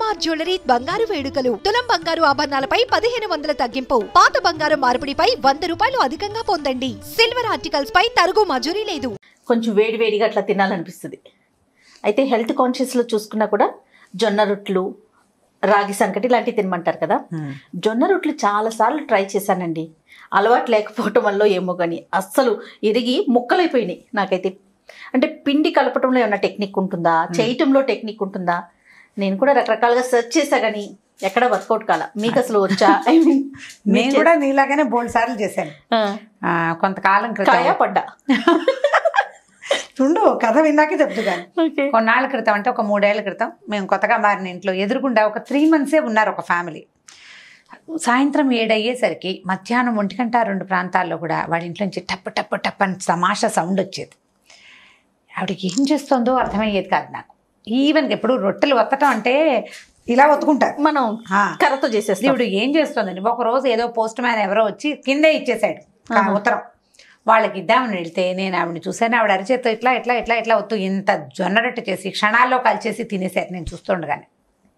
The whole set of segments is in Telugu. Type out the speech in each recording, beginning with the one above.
సిఎంఆర్ జ్యువెలరీ బంగారు వేడుకలు తులం బంగారు ఆభరణాలపై పదిహేను వందల తగ్గింపు పాత బంగారం మార్పిడిపై వంద రూపాయలు అధికంగా పొందండి సిల్వర్ ఆర్టికల్స్ పై తరుగు మజూరీ లేదు కొంచెం వేడి వేడిగా అట్లా తినాలనిపిస్తుంది అయితే హెల్త్ కాన్షియస్లో చూసుకున్నా కూడా జొన్న రొట్లు రాగి సంకటి ఇలాంటివి తినమంటారు కదా జొన్న రొట్లు చాలాసార్లు ట్రై చేశానండి అలవాటు లేకపోవటం వల్ల ఏమో కానీ అస్సలు ఇరిగి ముక్కలైపోయినాయి నాకైతే అంటే పిండి కలపటంలో ఏమైనా టెక్నిక్ ఉంటుందా చేయటంలో టెక్నిక్ ఉంటుందా నేను కూడా రకరకాలుగా సెర్చ్ చేశా కానీ ఎక్కడ వర్కౌట్ కాల మీకు అసలు వచ్చా ఐ మీన్ నేను కూడా నీలాగానే బోల్డ్ సార్లు చేశాను ఆ, కొంతకాలం కాయా క్రితం పడ్డా చూడు కథ విన్నాకే చెప్తుగాను ఓకే కొన్నాళ్ళ క్రితం అంటే ఒక మూడేళ్ల క్రితం మేము కొత్తగా మారిన ఇంట్లో ఎదురుగుండా ఒక త్రీ మంత్సే ఉన్నారు ఒక ఫ్యామిలీ సాయంత్రం ఏడయ్యేసరికి మధ్యాహ్నం ఒంటిగంట రెండు ప్రాంతాల్లో కూడా వాడి ఇంట్లో నుంచి టప్ టప్ టప్ అని తమాషా సౌండ్ వచ్చేది ఆవిడకి ఏం చేస్తుందో అర్థమయ్యేది కాదు నాకు ఈవెన్ ఎప్పుడు రొట్టెలు ఒత్తటం అంటే ఇలా ఒత్తుకుంటారు మనం ఆ. కర్రతో చేసేస్తాం ఈవిడ ఏం చేస్తుందండి ఒక రోజు ఏదో పోస్ట్ మ్యాన్ ఎవరో వచ్చి కిందే ఇచ్చేసాడు కా- ఆహా. ఉత్తరం వాళ్ళకి ఇద్దామని వెళ్తే నేను ఆవిడని చూశాను ఆవిడ అరిచేత్తో ఇట్లా ఇట్లా ఇట్లా ఇట్లా వద్దు ఇంత జొన్న రొట్టె చేసి క్షణాల్లో కలిచేసి తినేసారు నేను చూస్తుండగానే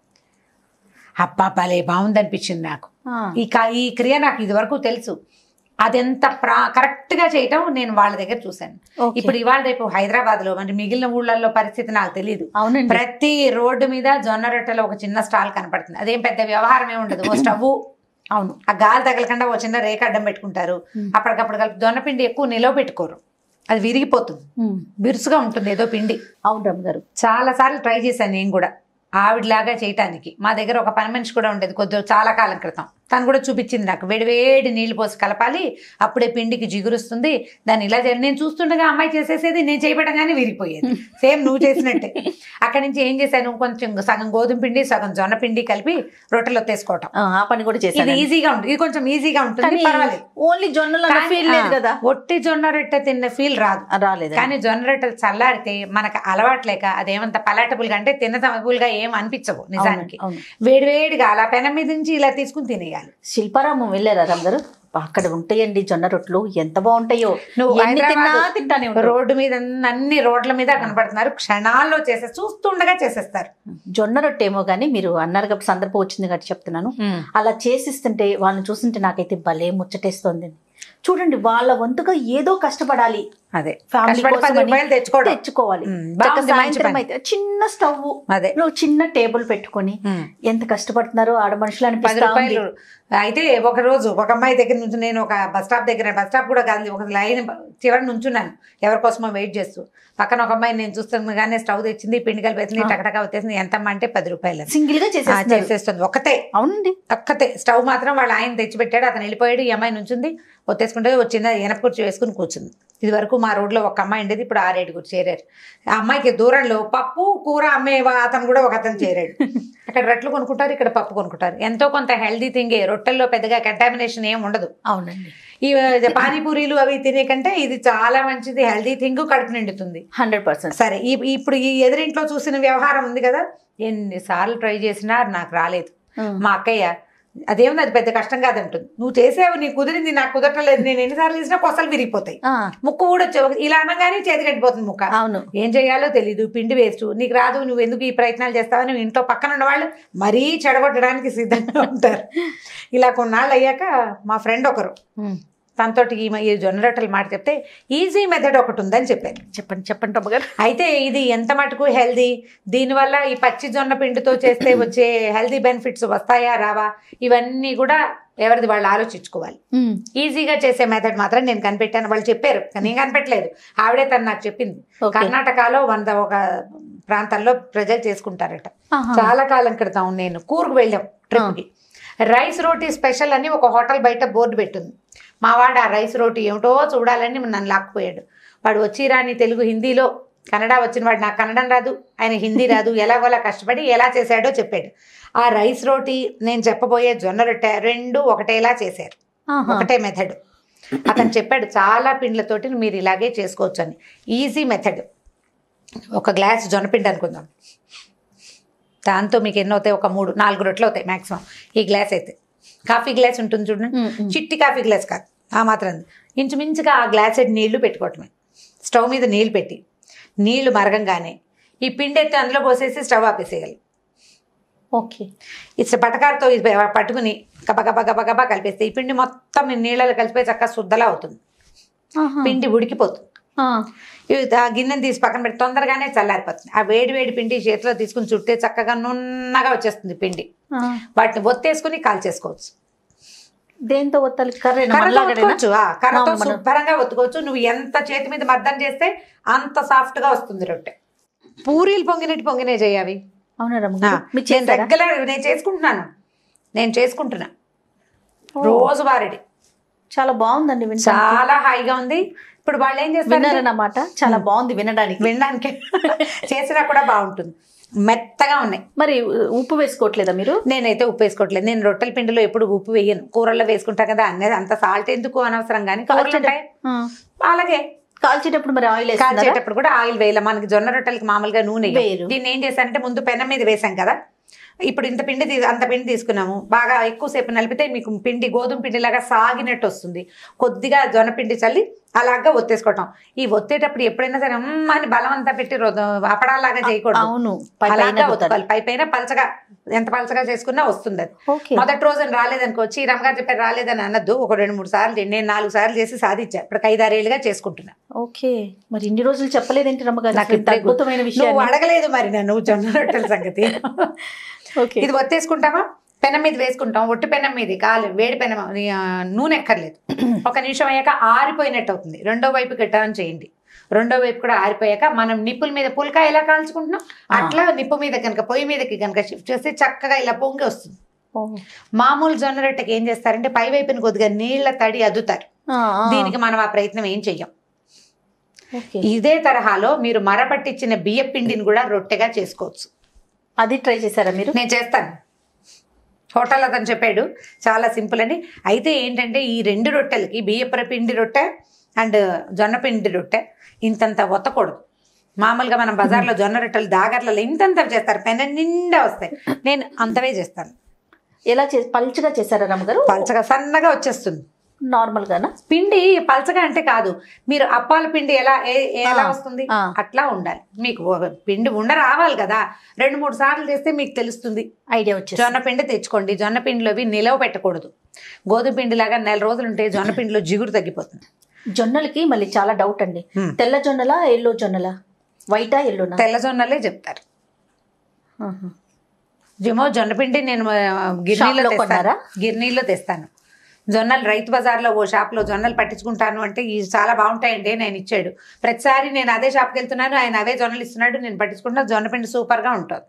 అబ్బా భలే బాగుందనిపించింది నాకు ఆ. ఈ కా- ఈ క్రియ నాకు ఇది వరకు తెలుసు అదెంత ప్రా కరెక్ట్గా చేయటం నేను వాళ్ళ దగ్గర చూశాను ఓకే. ఇప్పుడు ఇవాళ రేపు హైదరాబాద్లో మరి మిగిలిన ఊళ్ళల్లో పరిస్థితి నాకు తెలియదు అవునండి ప్రతి రోడ్డు మీద జొన్న రొట్టెలో ఒక చిన్న స్టాల్ కనపడుతుంది అదేం పెద్ద వ్యవహారం ఏమి ఉండదు ఓ స్టవ్ అవును ఆ గాలి తగలకుండా ఓ చిన్న రేఖ అడ్డం పెట్టుకుంటారు అప్పటికప్పుడు కలిపి జొన్న పిండి ఎక్కువ నిలవ పెట్టుకోరు అది విరిగిపోతుంది బిరుసుగా ఉంటుంది ఏదో పిండి అవును రమ్ గారు చాలా సార్లు ట్రై చేశాను నేను కూడా ఆవిడలాగా చేయటానికి మా దగ్గర ఒక పని మనిషి కూడా ఉండేది కొద్దిగా చాలా కాలం క్రితం తను కూడా చూపించింది నాకు వేడి వేడి నీళ్లు పోసి కలపాలి అప్పుడే పిండికి జిగురుస్తుంది దాన్ని ఇలా చేయాలి నేను చూస్తుండగా అమ్మాయి చేసేసేది నేను చేయబడంగానే విరిగిపోయేది సేమ్ నువ్వు చేసినట్టే అక్కడి నుంచి ఏం చేశాను కొంచెం సగం గోధుమ పిండి సగం జొన్న పిండి కలిపి రొట్టెలు తీసుకోవటం ఆ, ఆ పని కూడా ఇది చేశాను ఈజీగా ఉంటుంది ఇది కొంచెం ఈజీగా ఉంటుంది కానీ పర్వాలేదు ఓన్లీ జొన్నలు కానీ, ఫీల్ లేదు ఆ, కదా ఒట్టి జొన్న రొట్టె తిన్న ఫీల్ రాదు ఆ, రాలేదు కానీ జొన్న రొట్టెలు చల్లారితే మనకు అలవాట్లేక అదేమంత పలాటబుల్ గా అంటే తిన్నతమబుల్గా ఏం అనిపించవు నిజానికి అవును. వేడివేడిగా అలా పెనం మీద నుంచి ఇలా తీసుకుని తినేయాలి శిల్పారామం వెళ్ళారా రామ్ గారు అక్కడ ఉంటాయండి జొన్న రొట్లు ఎంత బాగుంటాయో నువ్వు ఎన్ని తిన్నా హైదరాబాద్ తింటానే ఉంటావు. రోడ్డు మీద అన్ని రోడ్ల మీద కనపడుతున్నారు క్షణాల్లో చేసే చూస్తుండగా చేసేస్తారు జొన్న రొట్టె ఏమో కానీ మీరు అన్నారు కాబట్టి సందర్భం వచ్చింది కాబట్టి చెప్తున్నాను అలా చేసిస్తుంటే వాళ్ళని చూస్తుంటే నాకైతే భలే ముచ్చటేస్తోంది చూడండి వాళ్ళ వంతుగా ఏదో కష్టపడాలి అదే ఫ్యామిలీ కష్టపడి పది రూపాయలు తెచ్చుకోవడం తెచ్చుకోవాలి ఉమ్, చక్కగా బాగుంది, మంచి సాయంత్రం పని. అయితే చిన్న స్టవ్ అదే చిన్న టేబుల్ పెట్టుకొని ఉమ్. ఎంత కష్టపడుతున్నారో ఆడ మనుషులు పది అనిపిస్తా ఉంది. రూపాయలు అయితే ఒక రోజు ఒక అమ్మాయి దగ్గర నుంచి నేను ఒక బస్ స్టాప్ దగ్గర బస్ స్టాప్ కూడా కాదు ఒక లైన్ చివరి నుంచున్నాను ఎవరి కోసమో వెయిట్ చేస్తూ పక్కన ఒక అమ్మాయి నేను చూస్తుండగానే స్టవ్ తెచ్చింది పిండి కలిపేసింది టకటక వచ్చేసింది ఎంతమ్మా అంటే పది రూపాయలు అని. సింగిల్ గా ఆ, చేసేస్తున్నారు చేసేస్తుంది ఒకటే అవునండి ఒక్కతే స్టవ్ మాత్రం వాళ్ళ ఆయన తెచ్చిపెట్టాడు అతను వెళ్ళిపోయాడు ఈ అమ్మాయి నుంచుంది ఒత్తేసుకుంటే వచ్చింది ఎనప కుర్చీ వేసుకుని కూర్చుంది ఇది వరకు మా రోడ్లో ఒక అమ్మాయి ఉండేది ఇప్పుడు ఆరేడుగురు చేరారు ఆ అమ్మాయికి దూరంలో పప్పు కూర అమ్మే వా- అతను కూడా ఒక అతను చేరాడు అక్కడ రొట్టెలు కొనుక్కుంటారు ఇక్కడ పప్పు కొనుక్కుంటారు ఎంతో కొంత హెల్దీ థింగే రొట్టెల్లో పెద్దగా కంటామినేషన్ ఏం ఉండదు అవునండి ఈ ఆ, పానీపూరీలు అవి తినే కంటే ఇది చాలా మంచిది హెల్దీ థింగ్ కడుపు నిండుతుంది హండ్రెడ్ పర్సెంట్ సరే ఈ ఇప్పుడు ఈ ఎదురింట్లో చూసిన వ్యవహారం ఉంది కదా ఎన్నిసార్లు ట్రై చేసినా నాకు రాలేదు మా అక్కయ్య అదేముంది అది పెద్ద కష్టం కాదంటుంది నువ్వు చేసావు నీ కుదిరింది నాకు కుదరట్లేదు నేను ఎన్నిసార్లు చేసినా కొసలు విరిగిపోతాయి ముక్కు కూడా వచ్చే- ఇలా అనగానే చేతి కట్టిపోతుంది ముక్క అవును ఏం చేయాలో తెలీదు పిండి వేస్ట్ నీకు రాదు నువ్వు ఎందుకు ఈ ప్రయత్నాలు చేస్తావని ఇంట్లో పక్కన ఉన్న వాళ్ళు మరీ చెడగొట్టడానికి సిద్ధంగా ఉంటారు ఇలా కొన్నాళ్ళు అయ్యాక మా ఫ్రెండ్ ఒకరు ఉమ్. తనతోటి ఈ మ- ఈ జొన్న రొట్టెలు మాట చెప్తే ఈజీ మెథడ్ ఒకటి ఉందని చెప్పాను చెప్పండి చెప్పండి అమ్మగారు అయితే ఇది ఎంత మటుకు హెల్దీ దీనివల్ల ఈ పచ్చి జొన్న పిండితో చేస్తే వచ్చే హెల్దీ బెనిఫిట్స్ వస్తాయా రావా ఇవన్నీ కూడా ఎవరిది వాళ్ళు ఆలోచించుకోవాలి ఈజీగా చేసే మెథడ్ మాత్రం నేను కనిపెట్టాను వాళ్ళు చెప్పారు కానీ నేను కనిపెట్టలేదు ఆవిడే తను నాకు చెప్పింది Okay. కర్ణాటకలో వంద ఒక ప్రాంతాల్లో ప్రజలు చేసుకుంటారట ఆహా. చాలా కాలం క్రితం నేను కూర్గు వెళ్ళాం ట్రిప్కి రైస్ రోటీ స్పెషల్ అని ఒక హోటల్ బయట బోర్డు పెట్టింది మా వాడు ఆ రైస్ రోటీ ఏమిటో చూడాలని నన్ను లాక్కుపోయాడు వాడు వచ్చి రాని తెలుగు హిందీలో కన్నడ వచ్చిన వాడు నాకు కన్నడం రాదు ఆయన హిందీ రాదు ఎలాగోలా కష్టపడి ఎలా చేశాడో చెప్పాడు ఆ రైస్ రోటీ నేను చెప్పబోయే జొన్న రొట్టె రెండు ఒకటేలా చేశారు ఆహా. ఒకటే మెథడ్ అతను చెప్పాడు చాలా పిండ్లతోటి మీరు ఇలాగే చేసుకోవచ్చు అని ఈజీ మెథడ్ ఒక గ్లాస్ జొన్నపిండి అనుకుందాం దాంతో మీకు ఎన్ని అవుతాయి ఒక మూడు నాలుగు రొట్టెలు అవుతాయి మ్యాక్సిమం ఈ గ్లాస్ అయితే కాఫీ గ్లాస్ ఉంటుంది చూడండి ఉమ్, ఉమ్. చిట్టి కాఫీ గ్లాస్ కాదు ఆ మాత్రం ఇంచుమించుగా ఆ గ్లాస్ ఎడ్ నీళ్లు పెట్టుకోవటమే స్టవ్ మీద నీళ్లు పెట్టి నీళ్లు మరగంగానే ఈ పిండి ఎత్తి అందులో పోసేసి స్టవ్ ఆపేసేయాలి ఓకే ఇట్స్ పటకారతో ఇది పట్టుకుని గబ గబ గబ గబ కలిపేస్తే ఈ పిండి మొత్తం ఈ నీళ్ళలో కలిపే చక్కగా శుద్ధలా అవుతుంది పిండి ఉడికిపోతుంది ఆ, ఇవి ఆ గిన్నెని తీసి పక్కన పెట్టి తొందరగానే చల్లారిపోతుంది ఆ వేడి వేడి పిండి చేతిలో తీసుకుని చుట్టే చక్కగా నున్నగా వచ్చేస్తుంది పిండి ఆ. వాటిని ఒత్తేసుకుని కాల్చేసుకోవచ్చు దేంతో ఒత్తాలి కర్రేనా కర్రతో మనలాగడేనా? ఒత్తుకోవచ్చు ఆ, కర్రతో మామూలు మన- శుభ్రంగా ఒత్తుకోవచ్చు నువ్వు ఎంత చేతి మీద మద్దం చేస్తే అంత సాఫ్ట్ గా వస్తుంది రొట్టె పూరీలు పొంగినట్టు పొంగినే చేయాలి అవునా రమ్మగారు మీరు నేను చేశారా రెగ్యులర్ నేను చేసుకుంటున్నాను నేను చేసుకుంటున్నా రోజు వారిడి చాలా బాగుందండి వినడానికి. చాలా హాయిగా ఉంది ఇప్పుడు వాళ్ళు ఏం చేస్తారు విన్నారన్నమాట చాలా బాగుంది వినడానికి వినడానికి చేసినా కూడా బాగుంటుంది మెత్తగా ఉన్నాయి మరి ఉప్పు వేసుకోవట్లేదా మీరు నేనైతే ఉప్పు వేసుకోవట్లేదు నేను రొట్టెల పిండిలో ఎప్పుడు ఉప్పు వేయను కూరల్లో వేసుకుంటా కదా అనేది అంత సాల్ట్ ఎందుకు అనవసరం కానీ కూరలు ఉంటాయి ఆ. అలాగే కాల్చేటప్పుడు మరి ఆయిల్ వేస్తున్నారా కాల్చేటప్పుడు కూడా ఆయిల్ వేయాలి మనకి జొన్న రొట్టెలకి మామూలుగా నూనె వేయం. వేయరు. దీన్ని ఏం చేశానంటే ముందు పెనం మీద వేసాం కదా ఇప్పుడు ఇంత పిండి తీ- అంత పిండి తీసుకున్నాము బాగా ఎక్కువసేపు నలిపితే మీకు పిండి గోధుమ పిండి లాగా సాగినట్టు వస్తుంది కొద్దిగా జొన్న పిండి చల్లి అలాగా ఒత్తేసుకోవటం ఈ ఒత్తేటప్పుడు ఎప్పుడైనా సరే అమ్మ అని బలం అంతా పెట్టి రొద- అప్పడాలాగా చేయకూడదు అవును పై పైన అలాగా పోతారు. ఒత్తుకోవాలి పై పైన పలచగా ఎంత పలచగా చేసుకున్నా వస్తుంది అది ఓకే మొదటి రోజు రాలేదనుకో వచ్చి రమ్మగారు చెప్పారు రాలేదని అనద్దు ఒక రెండు మూడు సార్లు చేయండి. నేను నాలుగు సార్లు చేసి సాధించా ఇప్పుడు ఐదారేళ్ళుగా చేసుకుంటున్నా ఓకే మరి ఇన్ని రోజులు చెప్పలేదేంటి రమ్మగారు నాకు అసలు ఇంత ఇప్పుడే గుర్తు- అద్భుతమైన నువ్వు విషయం అడగలేదు మరి నన్ను జొన్న రొట్టెల సంగతి ఓకే ఇది ఒత్తేసుకుంటామా పెనం మీద వేసుకుంటాం ఒట్టి పెనం మీద కాలు వేడి పెనం ఆ, నూనె ఎక్కర్లేదు ఒక నిమిషం అయ్యాక ఆరిపోయినట్టు అవుతుంది రెండో వైపు టర్న్ చేయండి రెండో వైపు కూడా ఆరిపోయాక మనం నిప్పుల మీద పుల్కా ఎలా కాల్చుకుంటున్నాం అట్లా నిప్పు మీద కనుక పొయ్యి మీదకి కనుక షిఫ్ట్ చేస్తే చక్కగా ఇలా పొంగి వస్తుంది ఓ. మామూలు జొన్న రొట్టెకి ఏం చేస్తారంటే పై వైపున కొద్దిగా నీళ్ల తడి అద్దుతారు ఆ, ఆ. దీనికి మనం ఆ ప్రయత్నం ఏం చెయ్యం ఓకే ఇదే తరహాలో మీరు మరపట్టించిన బియ్య పిండిని కూడా రొట్టెగా చేసుకోవచ్చు అది ట్రై చేశారా మీరు నేను చేస్తాను హోటల్ అతను చెప్పాడు చాలా సింపుల్ అని అయితే ఏంటంటే ఈ రెండు రొట్టెలకి బియ్యపుర పిండి రొట్టె అండ్ జొన్న పిండి రొట్టె ఇంతంత ఒత్తకూడదు మామూలుగా మనం బజార్లో జొన్న రొట్టెలు దాగర్లలో ఇంతంత చేస్తారు పెన నిండా వస్తాయి నేను అంతవే చేస్తాను ఎలా చే పల్చగా చేశారా రమ్మగారు పలచగా సన్నగా వచ్చేస్తుంది నార్మల్ గానా పిండి పలచగా అంటే కాదు మీరు అప్పాల పిండి ఎలా ఏ- ఎలా ఆ, వస్తుంది ఆ. అట్లా ఉండాలి మీకు ఒక పిండి ఉండ రావాలి కదా రెండు మూడు సార్లు చేస్తే మీకు తెలుస్తుంది ఐడియా వచ్చేసి జొన్న పిండి తెచ్చుకోండి జొన్న పిండిలో అవి నిలవ పెట్టకూడదు గోధుమ పిండిలాగా నెల రోజులు ఉంటే జొన్న పిండిలో జిగురు తగ్గిపోతుంది జొన్నలకి మళ్ళీ చాలా డౌట్ అండి హ్మ్. తెల్ల జొన్నలా ఎల్లో జొన్నలా వైటా ఎల్లోనా తెల్ల జొన్నలే చెప్తారు జిమో జొన్న పిండి నేను ఆ, గిర్నీలో షాప్లో తెస్తాను కొన్నారా? గిర్నీలో తెస్తాను జొన్నలు రైతు బజార్లో ఓ షాప్లో జొన్నలు పట్టించుకుంటాను అంటే ఇవి చాలా బాగుంటాయండి నేను ఇచ్చాడు ప్రతిసారి నేను అదే షాప్కి వెళ్తున్నాను ఆయన అవే జొన్నలు ఇస్తున్నాడు నేను పట్టించుకుంటున్నా జొన్న పిండి సూపర్గా ఉంటుంది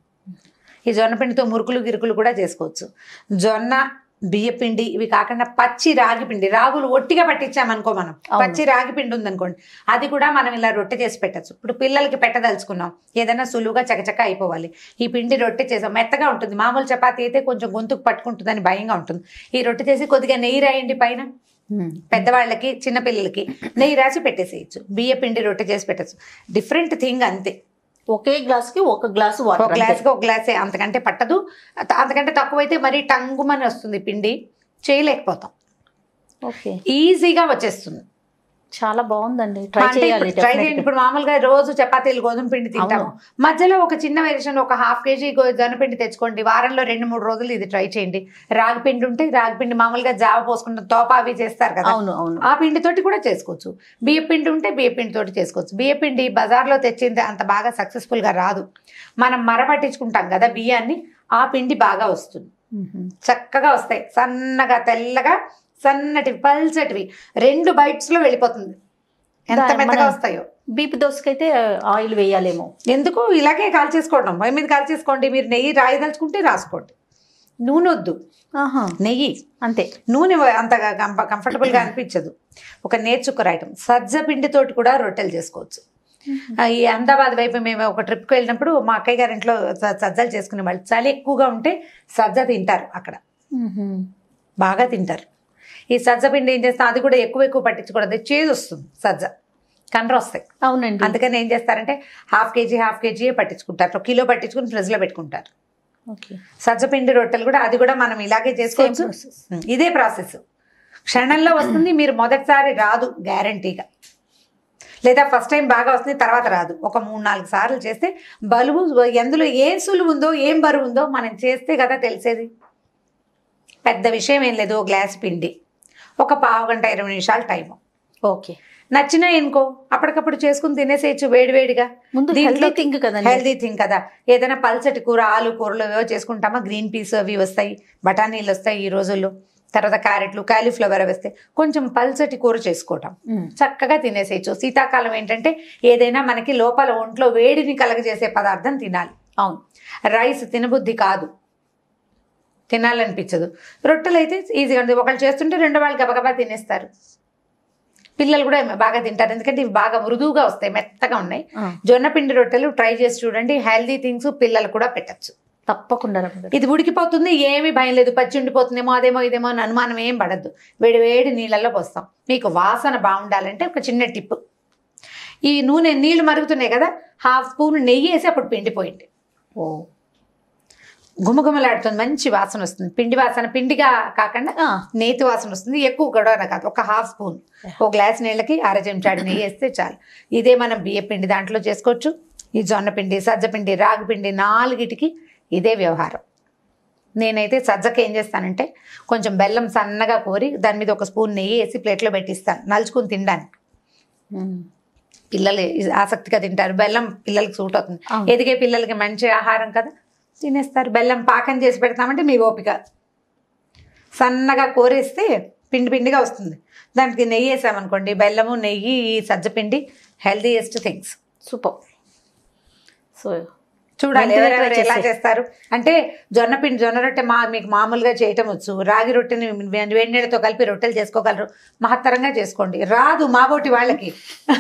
ఈ జొన్న పిండితో మురుకులు గిరుకులు కూడా చేసుకోవచ్చు జొన్న బియ్య పిండి ఇవి కాకుండా పచ్చి రాగి పిండి రాగులు ఒట్టిగా పట్టించామనుకో మనం అవును. పచ్చి రాగి పిండి ఉందనుకోండి అది కూడా మనం ఇలా రొట్టె చేసి పెట్టచ్చు ఇప్పుడు పిల్లలకి పెట్టదలుచుకున్నాం ఏదైనా సులువుగా చకచక అయిపోవాలి ఈ పిండి రొట్టె చేసాం మెత్తగా ఉంటుంది మామూలు చపాతీ అయితే కొంచెం గొంతుకు పట్టుకుంటుందని భయంగా ఉంటుంది ఈ రొట్టె చేసి కొద్దిగా నెయ్యి రాయండి పైన పెద్దవాళ్ళకి చిన్నపిల్లలకి నెయ్యి రాసి పెట్టేసేయచ్చు బియ్య పిండి రొట్టె చేసి పెట్టచ్చు డిఫరెంట్ థింగ్ అంతే ఒకే గ్లాస్ కి ఒక గ్లాసు ఒక వాటర్ గ్లాస్కి ఒక గ్లాసే అంతకంటే పట్టదు అంత- అంతకంటే తక్కువైతే మరీ టంగుమని వస్తుంది పిండి చేయలేకపోతాం ఓకే ఈజీగా వచ్చేస్తుంది చాలా బాగుందండి ట్రై అంటే చేయాలి ఇప్పుడు ట్రై చేయండి ఇప్పుడు మామూలుగా రోజు చపాతీలు గోధుమ పిండి తింటాము మధ్యలో ఒక చిన్న వేరియేషన్ ఒక హాఫ్ కేజీ పిండి తెచ్చుకోండి వారంలో రెండు మూడు రోజులు ఇది ట్రై చేయండి రాగి పిండి ఉంటే రాగి పిండి మామూలుగా జావ పోసుకుంటాం తోప అవి చేస్తారు కదా అవును అవును ఆ పిండితోటి కూడా చేసుకోవచ్చు బియ్య పిండి ఉంటే బియ్య పిండి తోటి చేసుకోవచ్చు బియ్య పిండి బజార్లో తెచ్చింది అంత బాగా సక్సెస్ఫుల్ గా రాదు మనం మరపట్టించుకుంటాం కదా బియ్యాన్ని ఆ పిండి బాగా వస్తుంది మ్మ్. చక్కగా వస్తాయి సన్నగా తెల్లగా సన్నటివి పల్చటివి రెండు bites లో వెళ్ళిపోతుంది ఎంత దా- మెత్తగా మన- వస్తాయో బీపీ దోసకైతే ఆయిల్ వేయాలేమో ఎందుకు ఇలాగే కాల్చేసుకోవడం పొయ్యి మీద కాల్చేసుకోండి మీరు నెయ్యి రాయదలుచుకుంటే రాసుకోండి నూనె వద్దు ఆహా నెయ్యి అంతే నూనె అంతగా కంఫ కంఫర్టబుల్గా అనిపించదు ఒక నేర్చుకుర ఐటమ్ సజ్జ పిండితోటి కూడా రొట్టెలు చేసుకోవచ్చు ఆ, ఈ అహ్మదాబాద్ వైపు మేము ఒక ట్రిప్కి వెళ్ళినప్పుడు మా అక్కయ్య గారి ఇంట్లో స- సజ్జలు చేసుకునే వాళ్ళు చలి ఎక్కువగా ఉంటే సజ్జ తింటారు అక్కడ మ్మ్. బాగా తింటారు ఈ సజ్జ పిండి ఏం చేస్తాం అది కూడా ఎక్కువ ఎక్కువ పట్టించకూడదు చేదు వస్తుంది సజ్జ కండ్ర వస్తాయి అవునండి అందుకని ఏం చేస్తారంటే హాఫ్ కేజీ హాఫ్ కేజీ పట్టించుకుంటారు ఒక కిలో పట్టించుకుని ఫ్రిడ్జ్లో పెట్టుకుంటారు ఓకే సజ్జపిండి రొట్టెలు కూడా అది కూడా మనం ఇలాగే చేసుకోవచ్చు Same process. ఉం, ఇదే ప్రాసెస్ క్షణంలో వస్తుంది మీరు మొదటిసారి రాదు గ్యారంటీగా లేదా ఫస్ట్ టైం బాగా వస్తుంది తర్వాత రాదు ఒక మూడు నాలుగు సార్లు చేస్తే బరువు ఎందులో ఏ సులువు ఉందో ఏం బరువు ఉందో మనం చేస్తే కదా తెలిసేది పెద్ద విషయం ఏం లేదు ఓ గ్లాస్ పిండి ఒక పావు గంట ఇరవై నిమిషాలు టైం ఓకే నచ్చినా ఎనుకో అప్పటికప్పుడు చేసుకుని తినేసేయచ్చు వేడివేడిగా ముందు దీంట్లో హెల్తీ థింగ్ కదండి హెల్దీ థింగ్ కదా ఏదైనా పల్చటి కూర ఆలు కూరలు ఏవో చేసుకుంటామా గ్రీన్ పీస్ అవి వస్తాయి బఠానీలు వస్తాయి ఈ రోజుల్లో తర్వాత క్యారెట్లు కాలీఫ్లవర్ అవి వస్తాయి కొంచెం పల్చటి కూర చేసుకోవటం మ్మ్. చక్కగా తినేసేయచ్చు శీతాకాలం ఏంటంటే ఏదైనా మనకి లోపల ఒంట్లో వేడిని కలగజేసే పదార్థం తినాలి అవును రైస్ తినబుద్ధి కాదు తినాలనిపించదు రొట్టెలు అయితే ఈజీగా ఉంటుంది ఒకళ్ళు చేస్తుంటే రెండో వాళ్ళు గబగబా తినేస్తారు పిల్లలు కూడా బాగా తింటారు ఎందుకంటే ఇవి బాగా మృదువుగా వస్తాయి మెత్తగా ఉన్నాయి ఆ, జొన్న పిండి రొట్టెలు ట్రై చేసి చూడండి హెల్దీ థింగ్స్ పిల్లలు కూడా పెట్టచ్చు తప్పకుండా రమ్మగారు ఇది ఉడికిపోతుంది ఏమీ భయం లేదు పచ్చి ఉండిపోతుందేమో అదేమో ఇదేమో అని అనుమానం ఏం పడద్దు వేడి వేడి నీళ్ళల్లో పోస్తాం మీకు వాసన బాగుండాలంటే ఒక చిన్న టిప్ ఈ నూనె నీళ్లు మరుగుతున్నాయి కదా హాఫ్ స్పూన్ నెయ్యి వేసి అప్పుడు పిండిపోయింది ఓ గుమగుమలాడుతుంది మంచి వాసన వస్తుంది పిండి వాసన పిండిగా కాకుండా ఆ, నేతి వాసన వస్తుంది ఎక్కువ కూడా కాదు ఒక హాఫ్ స్పూన్ ఒక గ్లాస్ నీళ్ళకి అర చెంచాడు నెయ్యి వేస్తే చాలు ఇదే మనం బియ్య పిండి దాంట్లో చేసుకోవచ్చు ఈ జొన్న పిండి సజ్జ పిండి రాగి పిండి నాలుగిటికి ఇదే వ్యవహారం నేనైతే సజ్జకి ఏం చేస్తానంటే కొంచెం బెల్లం సన్నగా కోరి దాని మీద ఒక స్పూన్ నెయ్యి వేసి ప్లేట్లో పెట్టిస్తాను నలుచుకుని తినడానికి మ్మ్. పిల్లలు ఆసక్తిగా తింటారు బెల్లం పిల్లలకి సూట్ అవుతుంది అవును. ఎదిగే పిల్లలకి మంచి ఆహారం కదా తినేస్తారు బెల్లం పాకం చేసి పెడతామంటే మీ ఓపిక సన్నగా కోరేస్తే పిండి పిండిగా వస్తుంది దానికి నెయ్యి వేసామనుకోండి బెల్లము నెయ్యి ఈ సజ్జపిండి హెల్దీయెస్ట్ థింగ్స్ సూపర్ సో చూడాలి వెంటనే ఎవరెవరు try ఎలా చేసేయ్. చేస్తారు అంటే జొన్న పిండి జొన్న రొట్టె మా మీకు మామూలుగా చేయటం వచ్చు రాగి రొట్టెని వే- వేడి నీళ్ళతో కలిపి రొట్టెలు చేసుకోగలరు మహత్తరంగా చేసుకోండి రాదు మాబోటి వాళ్ళకి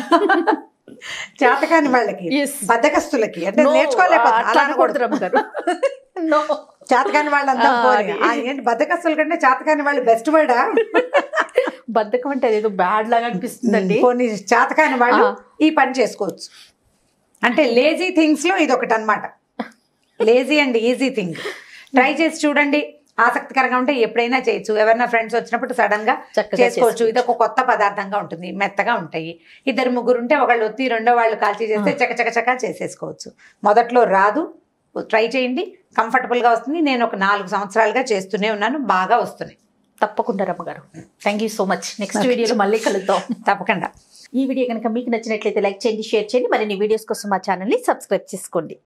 చేతకాని వాళ్ళకి Yes. బద్దకస్తులకి అంటే No, నేర్చుకోలేకపోతే అట్లా అలా అనకూడదు అనకూడదు రమ్మగారు నో చేతకాని వాళ్ళంతా ఆ, పోనీ. అది. ఆ, ఏంటి బద్దకస్తుల కంటే చేతకాని వాళ్ళు బెస్ట్ వర్డా బద్ధకం అంటే అదేదో బ్యాడ్ లాగా అనిపిస్తుందండి పోనీ చేతకాని వాళ్ళు ఆ. ఈ పని చేసుకోవచ్చు అంటే లేజీ థింగ్స్ లో ఇది ఒకటి అనమాట lazy and easy thing try చేసి చూడండి ఆసక్తికరంగా ఉంటే ఎప్పుడైనా చేయొచ్చు ఎవరైనా ఫ్రెండ్స్ వచ్చినప్పుడు సడన్ గా చక్కగా చేసుకోవచ్చు ఇది ఒక కొత్త పదార్థంగా ఉంటుంది మెత్తగా ఉంటాయి ఇద్దరు ముగ్గురు ఉంటే ఒకళ్ళు ఒత్తి రెండో వాళ్ళు కాల్చి చేస్తే చక చక చక చేసేసుకోవచ్చు మొదట్లో రాదు ట్రై చేయండి comfortable గా వస్తుంది నేను ఒక నాలుగు సంవత్సరాలుగా చేస్తూనే ఉన్నాను బాగా వస్తున్నాయి తప్పకుండా రమ్మగారు thank you so much next వీడియోలో మళ్ళీ కలుద్దాం తప్పకుండా ఈ వీడియో కనుక మీకు నచ్చినట్లయితే లైక్ చేయండి షేర్ చేయండి మరిన్ని వీడియోస్ కోసం మా ఛానల్ని సబ్స్క్రైబ్ చేసుకోండి